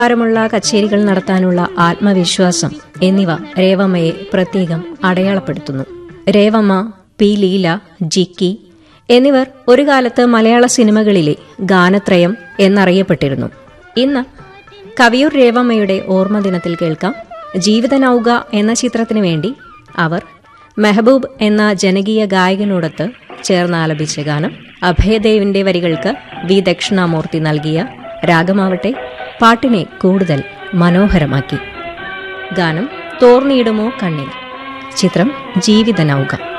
ഭാരമുള്ള കച്ചേരികൾ നടത്താനുള്ള ആത്മവിശ്വാസം എന്നിവ രേവമ്മയെ പ്രത്യേകം അടയാളപ്പെടുത്തുന്നു രേവമ്മ പി ലീല ജിക്കി എന്നിവർ ഒരു കാലത്ത് മലയാള സിനിമകളിലെ ഗാനത്രയം എന്നറിയപ്പെട്ടിരുന്നു ഇന്ന് കവിയൂർ രേവമ്മയുടെ ഓർമ്മദിനത്തിൽ കേൾക്കാം ജീവിതനൗക എന്ന ചിത്രത്തിനു വേണ്ടി അവർ മെഹബൂബ് എന്ന ജനകീയ ഗായകനോടൊത്ത് ചേർന്ന് ആലപിച്ച ഗാനം അഭയദേവിന്റെ വരികൾക്ക് വി ദക്ഷിണാമൂർത്തി നൽകിയ രാഗമാവട്ടെ പാട്ടിനെ കൂടുതൽ മനോഹരമാക്കി ഗാനം തോർന്നിയിടുമോ കണ്ണിൽ ചിത്രം ജീവിതനൗക